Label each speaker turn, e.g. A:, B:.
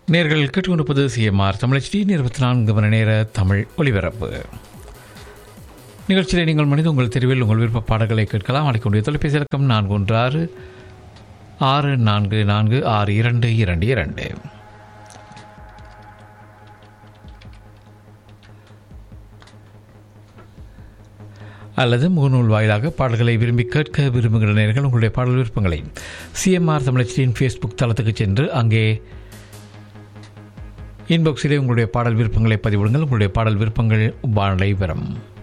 A: நேர்கள் கேட்டுக்கொண்டிருப்பது CMR Tamil D இருபத்தி நான்கு மணி நேர தமிழ் ஒலிபரப்பு நிகழ்ச்சியில் நீங்கள் மனித உங்கள் தெருவில் உங்கள் விருப்ப பாடல்களை கேட்கலாம் அளிக்கக்கூடிய தொலைபேசி இலக்கம் நான்கு ஒன்று ஆறு ஆறு நான்கு நான்கு ஆறு இரண்டு இரண்டு இரண்டு அல்லது முகநூல் வாயிலாக பாடல்களை விரும்பி கேட்க விரும்புகிற நேர்கள் உங்களுடைய பாடல் விருப்பங்களை சிஎம்ஆர் தமிழச்சியின் ஃபேஸ்புக் தளத்துக்கு சென்று அங்கே இன்பாக்ஸிலே உங்களுடைய பாடல் விருப்பங்களை பதிவிடுங்கள் உங்களுடைய பாடல் விருப்பங்கள் வானலை வரும்